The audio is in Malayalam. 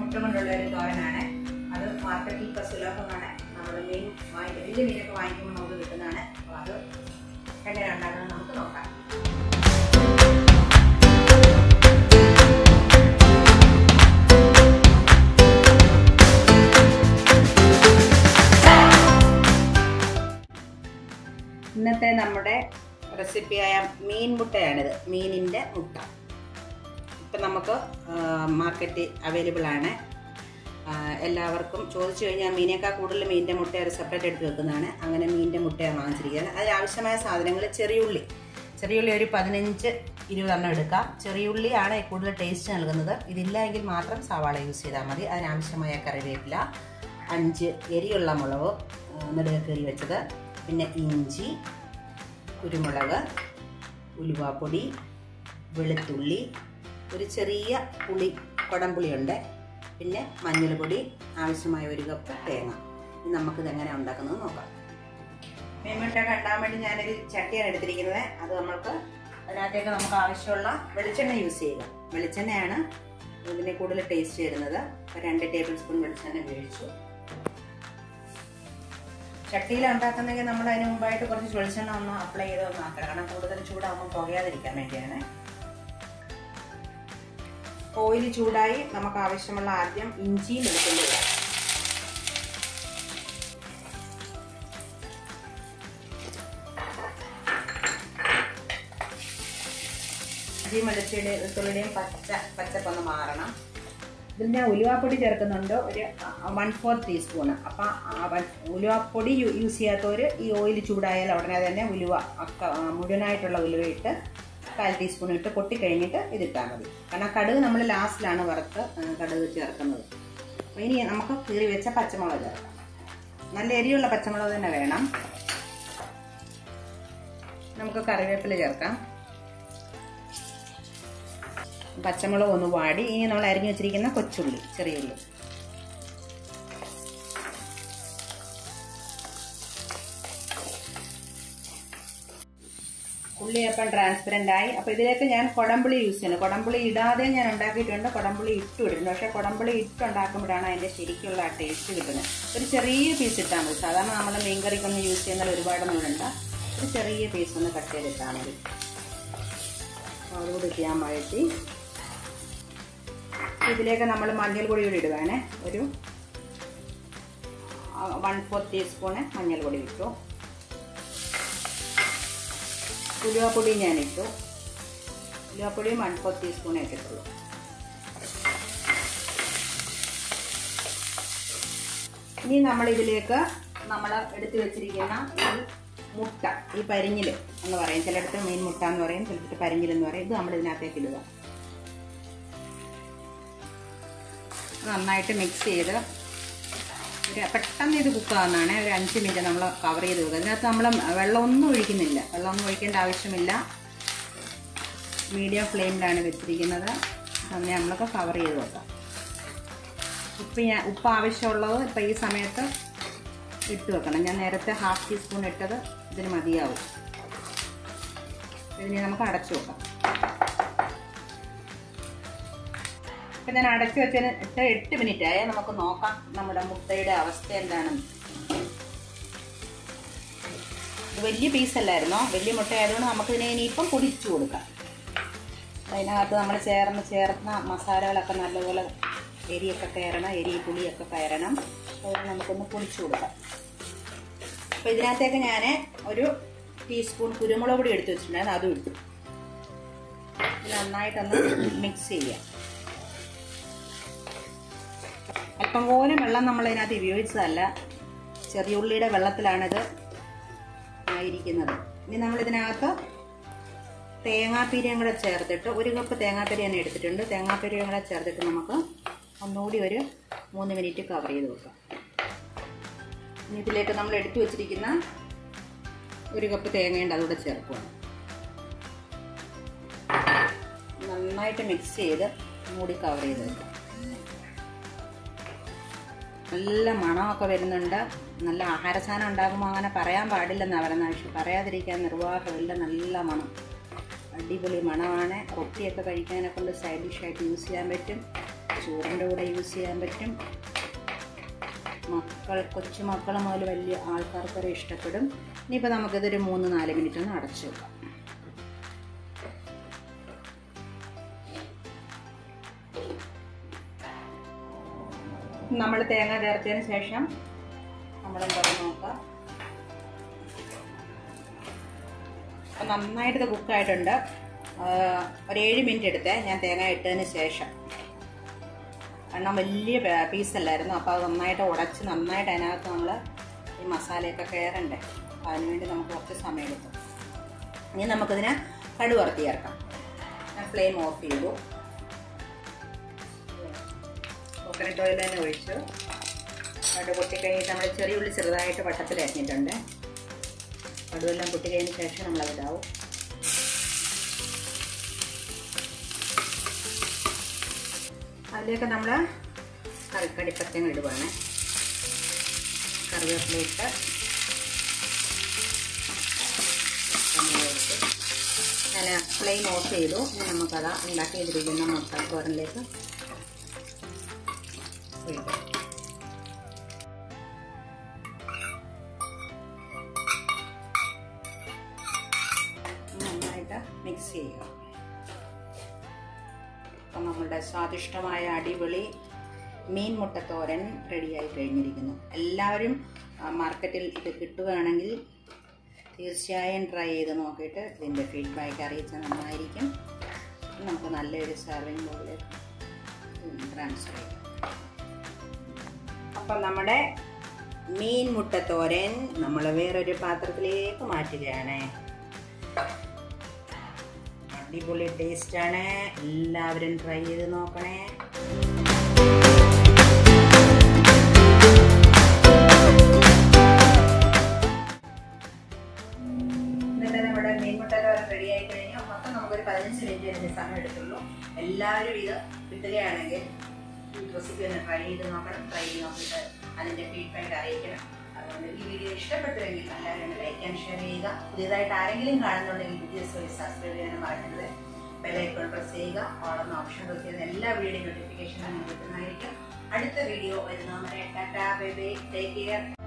മുട്ട കൊണ്ടുള്ള ഒരു തോരനാണ് അത് മാർക്കറ്റിൽ ഇപ്പോൾ സുലഭമാണ് നമ്മൾ മീൻ വാങ്ങി വലിയ മീനൊക്കെ വാങ്ങിക്കുമ്പോൾ നമുക്ക് കിട്ടുന്നതാണ് അപ്പോൾ അത് എങ്ങനെയാണ് ഉണ്ടാക്കുന്നത് നമുക്ക് നോക്കാം ഇന്നത്തെ നമ്മുടെ റെസിപ്പിയായ മീൻ മുട്ടയാണിത് മീനിൻ്റെ മുട്ട ഇപ്പം നമുക്ക് മാർക്കറ്റ് അവൈലബിൾ ആണ് ആ, എല്ലാവർക്കും ചോദിച്ചു കഴിഞ്ഞാൽ മീനേക്കാൾ കൂടുതൽ മീനിൻ്റെ മുട്ട ഒരു സെപ്പറേറ്റ് എടുത്ത് വെക്കുന്നതാണ് അങ്ങനെ മീനിൻ്റെ മുട്ടയാണ് വാങ്ങിച്ചിരിക്കുന്നത് അതിനാവശ്യമായ സാധനങ്ങൾ ചെറിയുള്ളി ചെറിയുള്ളി ഒരു പതിനഞ്ച് ഇരുപതെണ്ണം എടുക്കാം ചെറിയുള്ളി ആണ് കൂടുതൽ ടേസ്റ്റ് നൽകുന്നത് ഇതില്ല എങ്കിൽ മാത്രം സവാള യൂസ് ചെയ്താൽ മതി അതിനാവശ്യമായ കറിവേപ്പില അഞ്ച് എരിയുള്ള മുളക് നെടുക കീറി വെച്ചത് പിന്നെ ഇഞ്ചി കുരുമുളക് ഉലുവാപ്പൊടി വെളുത്തുള്ളി ഒരു ചെറിയ പുളി കുടംപുളിയുണ്ട് പിന്നെ മഞ്ഞൾപ്പൊടി ആവശ്യമായ ഒരു കപ്പ് തേങ്ങ ഇനി നമുക്കിത് എങ്ങനെ ഉണ്ടാക്കുന്നത് നോക്കാം മീൻമുട്ട കണ്ടാൻ വേണ്ടി ഞാനൊരു ചട്ടിയാണ് എടുത്തിരിക്കുന്നത് അത് നമ്മൾക്ക് അതിനകത്തേക്ക് നമുക്ക് ആവശ്യമുള്ള വെളിച്ചെണ്ണ യൂസ് ചെയ്യുക വെളിച്ചെണ്ണയാണ് ഇതിനെ കൂടുതൽ ടേസ്റ്റ് വരുന്നത് അപ്പോൾ രണ്ട് ടേബിൾ സ്പൂൺ വെളിച്ചെണ്ണ ഉപയോഗിച്ചു ചട്ടിയിൽ ഉണ്ടാക്കുന്നെങ്കിൽ നമ്മൾ അതിന് മുമ്പായിട്ട് കുറച്ച് വെളിച്ചെണ്ണ ഒന്ന് അപ്ലൈ ചെയ്ത് ഒന്ന് ആക്കണം കാരണം കൂടുതൽ ചൂടാകുമ്പോൾ പുകയാതിരിക്കാൻ വേണ്ടിയാണ് ഓയിൽ ചൂടായി നമുക്ക് ആവശ്യമുള്ള ആദ്യം ഇഞ്ചിയും വെളുത്തുള്ളി ഇടാം ഇഞ്ചിയും വെളുത്തുള്ളി വെളുത്തുള്ളിയുടെയും പച്ച പച്ചപ്പൊന്ന് മാറണം ഇതിൽ ഞാൻ ഉലുവാപ്പൊടി ചേർക്കുന്നുണ്ട് ഒരു വൺ ഫോർ ടീസ്പൂണ് അപ്പം ഉലുവാപ്പൊടി യൂസ് ചെയ്യാത്തവർ ഈ ഓയിൽ ചൂടായാൽ ഉടനെ തന്നെ ഉലുവ അക്ക ആ, മുഴുവനായിട്ടുള്ള ഉലുവ ഇട്ട് കാൽ ടീസ്പൂൺ ഇട്ട് പൊട്ടിക്കഴിഞ്ഞിട്ട് ഇതിട്ടാൽ മതി കാരണം കടുക് നമ്മൾ ലാസ്റ്റിലാണ് വറുത്ത് ആ, കടുക് ചേർക്കുന്നത് അപ്പോൾ ഇനി നമുക്ക് കീറി വെച്ച പച്ചമുളക് ചേർക്കാം നല്ല എരിയുള്ള പച്ചമുളക് തന്നെ വേണം നമുക്ക് കറിവേപ്പില ചേർക്കാം പച്ചമുളക് ഒന്ന് വാടി ഇനി നമ്മൾ അരിഞ്ഞു വെച്ചിരിക്കുന്ന കൊച്ചുള്ളി ചെറിയ ഉള്ളി ഉള്ളി അപ്പം ട്രാൻസ്പെറൻ്റ് ആയി അപ്പോൾ ഇതിലേക്ക് ഞാൻ കുടംപുളി യൂസ് ചെയ്യുന്നത് കുടംപുളി ഇടാതെ ഞാൻ ഉണ്ടാക്കിയിട്ടുണ്ട് കുടംപുളി ഇട്ട് ഇടുന്നുണ്ട് പക്ഷേ കുടംപുളി ഇട്ടുണ്ടാക്കുമ്പോഴാണ് അതിൻ്റെ ശരിക്കുള്ള ആ ടേസ്റ്റ് കിട്ടുന്നത് ഒരു ചെറിയ പീസ് ഇട്ടാൽ മതി സാധാരണ നമ്മൾ മീൻകറിക്കൊന്നും യൂസ് ചെയ്യുന്നത് ഒരുപാടൊന്നും ഇടണ്ട ഒരു ചെറിയ പീസ് ഒന്ന് കട്ട് ചെയ്തിട്ടാൽ മതി അതുകൂടി ചെയ്യാൻ വഴറ്റി ഇതിലേക്ക് നമ്മൾ മഞ്ഞൾപ്പൊടി കൂടി ഇടുവാണ് ഒരു വൺ ഫോർ ടീസ്പൂണ് മഞ്ഞൾപ്പൊടി ഇട്ടു ഉലുവാപ്പൊടി ഞാൻ ഇട്ടു ഉലുവാപ്പൊടി വൺ ഫോർ ടീസ്പൂണേ ഇട്ടിട്ടുള്ളൂ ഇനി നമ്മൾ ഇതിലേക്ക് നമ്മൾ എടുത്തു വെച്ചിരിക്കുന്ന ഈ മുട്ട ഈ പരിഞ്ഞിൽ എന്ന് പറയും ചിലയിടത്ത് മീൻ മുട്ട എന്ന് പറയും ചിലയിടത്ത് പരിഞ്ഞിൽ എന്ന് പറയും ഇത് നമ്മൾ ഇതിനകത്തേക്ക് ഇടുക നന്നായിട്ട് മിക്സ് ചെയ്ത് ഒരു പെട്ടെന്ന് ഇത് കുക്കാവുന്നതാണ് ഒരു അഞ്ച് മിനിറ്റ് നമ്മൾ കവർ ചെയ്ത് വെക്കുക ഇതിനകത്ത് നമ്മൾ വെള്ളമൊന്നും ഒഴിക്കുന്നില്ല വെള്ളമൊന്നും ഒഴിക്കേണ്ട ആവശ്യമില്ല മീഡിയം ഫ്ലെയിമിലാണ് വെച്ചിരിക്കുന്നത് തന്നെ നമ്മളൊക്കെ കവർ ചെയ്ത് വെക്കാം ഉപ്പ് ഞാൻ ഉപ്പ് ആവശ്യമുള്ളത് ഇപ്പം ഈ സമയത്ത് ഇട്ട് വെക്കണം ഞാൻ നേരത്തെ ഹാഫ് ടീസ്പൂൺ ഇട്ടത് ഇതിന് മതിയാവും ഇതിനെ നമുക്ക് അടച്ചു വെക്കാം ഇപ്പം ഞാൻ അടച്ചു വെച്ചതിന് ഇട്ട് എട്ട് മിനിറ്റ് ആയേ നമുക്ക് നോക്കാം നമ്മുടെ മുട്ടയുടെ അവസ്ഥ എന്താണെന്ന് ഇത് വലിയ പീസല്ലായിരുന്നോ വലിയ മുട്ട ആയതുകൊണ്ട് നമുക്കിതിനെ ഇനിയിപ്പം പൊടിച്ചു കൊടുക്കാം അതിനകത്ത് നമ്മൾ ചേർന്ന് ചേർന്ന മസാലകളൊക്കെ നല്ലപോലെ എരിയൊക്കെ കയറണം എരി പുളിയൊക്കെ കയറണം അതുകൊണ്ട് നമുക്കൊന്ന് പൊടിച്ചു കൊടുക്കാം അപ്പോൾ ഇതിനകത്തേക്ക് ഞാൻ ഒരു ടീസ്പൂൺ കുരുമുളക് പൊടി എടുത്ത് വെച്ചിട്ടുണ്ടായിരുന്നു അതും ഇട്ടു ഇത് നന്നായിട്ടൊന്ന് മിക്സ് ചെയ്യാം അല്പം പോലും വെള്ളം നമ്മൾ ഇതിനകത്ത് ഉപയോഗിച്ചതല്ല ചെറിയ ഉള്ളിയുടെ വെള്ളത്തിലാണിത് ആയിരിക്കുന്നത് ഇനി നമ്മൾ ഇതിനകത്ത് തേങ്ങാപ്പീരയും കൂടെ ചേർത്തിട്ട് ഒരു കപ്പ് തേങ്ങാപ്പീര ഞാൻ എടുത്തിട്ടുണ്ട് തേങ്ങാപ്പീരയും കൂടെ ചേർത്തിട്ട് നമുക്ക് ഒന്നുകൂടി ഒരു മൂന്ന് മിനിറ്റ് കവർ ചെയ്ത് വെക്കാം ഇനി ഇതിലേക്ക് നമ്മൾ എടുത്തു വെച്ചിരിക്കുന്ന ഒരു കപ്പ് തേങ്ങയുണ്ട് അതുകൂടെ ചേർക്കുക നന്നായിട്ട് മിക്സ് ചെയ്ത് മൂടി കവർ ചെയ്ത് വെക്കാം നല്ല മണമൊക്കെ വരുന്നുണ്ട് നല്ല ആഹാര സാധനം ഉണ്ടാകുമ്പോൾ അങ്ങനെ പറയാൻ പാടില്ലെന്നാണ് പറയുന്നത് പക്ഷെ പറയാതിരിക്കാൻ നിർവാഹമില്ല നല്ല മണം അടിപൊളി മണമാണ് റൊട്ടിയൊക്കെ കഴിക്കാനെ കൊണ്ട് സൈഡ് ഡിഷായിട്ട് യൂസ് ചെയ്യാൻ പറ്റും ചോറിൻ്റെ കൂടെ യൂസ് ചെയ്യാൻ പറ്റും മക്കൾ കൊച്ചു മക്കൾ മുതൽ വലിയ ആൾക്കാർക്ക് വരെ ഇഷ്ടപ്പെടും ഇനിയിപ്പോൾ നമുക്കിതൊരു മൂന്ന് നാല് മിനിറ്റ് ഒന്ന് അടച്ചു വെക്കാം നമ്മൾ തേങ്ങ ചേർത്തതിന് ശേഷം നമ്മൾ എന്താ നോക്കാം അപ്പം നന്നായിട്ട് ഇത് കുക്കായിട്ടുണ്ട് ഒരു ഏഴ് മിനിറ്റ് എടുത്തേ ഞാൻ തേങ്ങ ഇട്ടതിന് ശേഷം കാരണം വലിയ പീസല്ലായിരുന്നു അപ്പോൾ അത് നന്നായിട്ട് ഉടച്ച് നന്നായിട്ട് അതിനകത്ത് നമ്മൾ ഈ മസാലയൊക്കെ കയറണ്ടേ അപ്പോൾ അതിനുവേണ്ടി നമുക്ക് കുറച്ച് സമയം എടുത്തു ഇനി നമുക്കിതിനെ കടുവറുത്ത് ചേർക്കാം ഞാൻ ഫ്ലെയിം ഓഫ് ചെയ്തു കോക്കനട്ട് ഓയിൽ തന്നെ ഒഴിച്ചു കടു പൊട്ടിക്കഴിഞ്ഞിട്ട് നമ്മൾ ചെറിയ ഉള്ളി ചെറുതായിട്ട് വട്ടത്തിൽ അരിഞ്ഞിട്ടുണ്ട് കടുവെല്ലാം പൊട്ടിക്കഴിഞ്ഞ ശേഷം നമ്മളതിടാവും അതിലേക്ക് നമ്മൾ കറിക്കടിപ്പത്തങ്ങൾ ഇടുവാണ് കറിവേപ്പില ഇട്ട് ഞാൻ ഫ്ലെയിം ഓഫ് ചെയ്തു ഇനി നമുക്കത് ഉണ്ടാക്കിയിരിക്കുന്ന മുട്ടക്കോറിലേക്ക് ഒഴിക്കാം നന്നായിട്ട് മിക്സ് ചെയ്യുക അപ്പം നമ്മളുടെ സ്വാദിഷ്ടമായ അടിപൊളി മീൻ മുട്ടത്തോരൻ റെഡിയായി കഴിഞ്ഞിരിക്കുന്നു എല്ലാവരും മാർക്കറ്റിൽ ഇത് കിട്ടുകയാണെങ്കിൽ തീർച്ചയായും ട്രൈ ചെയ്ത് നോക്കിയിട്ട് ഇതിൻ്റെ ഫീഡ്ബാക്ക് അറിയിച്ചാൽ നന്നായിരിക്കും നമുക്ക് നല്ലൊരു സെർവിങ് ബോളിലേക്ക് ട്രാൻസ്ഫർ ചെയ്യാം അപ്പം നമ്മുടെ മീൻ മുട്ടത്തോരൻ നമ്മൾ വേറൊരു പാത്രത്തിലേക്ക് മാറ്റുകയാണ് അടിപൊളി ടേസ്റ്റാണ് എല്ലാവരും ട്രൈ ചെയ്ത് നോക്കണേ എന്നിട്ട് നമ്മുടെ മീൻമുട്ടത്തോരൻ റെഡി ആയി കഴിഞ്ഞാൽ മൊത്തം നമുക്കൊരു പതിനഞ്ച് മിനിറ്റ് ഇതിന് സമയം എടുത്തുള്ളൂ എല്ലാവരും ഇത് കിട്ടുകയാണെങ്കിൽ ഈ റെസിപ്പി ഒന്ന് ട്രൈ ചെയ്ത് നോക്കണം ട്രൈ ചെയ്ത് നോക്കിയിട്ട് അതിൻ്റെ ഫീഡ്ബാക്ക് അറിയിക്കണം അതുകൊണ്ട് ഈ വീഡിയോ ഇഷ്ടപ്പെട്ടുവെങ്കിൽ എല്ലാവരും ലൈക്ക് ആൻഡ് ഷെയർ ചെയ്യുക പുതിയതായിട്ട് ആരെങ്കിലും കാണുന്നുണ്ടെങ്കിൽ വീഡിയോസ് വഴി സബ്സ്ക്രൈബ് ചെയ്യാനും മറക്കരുത് ബെല്ലൈക്കോൺ പ്രസ് ചെയ്യുക ഓളെന്ന ഓപ്ഷൻ പ്രസ് ചെയ്യുന്ന എല്ലാ വീഡിയോ നോട്ടിഫിക്കേഷനും നിങ്ങൾക്ക് കിട്ടുന്നതായിരിക്കും അടുത്ത വീഡിയോ വരുന്നവരെ tata bye bye take care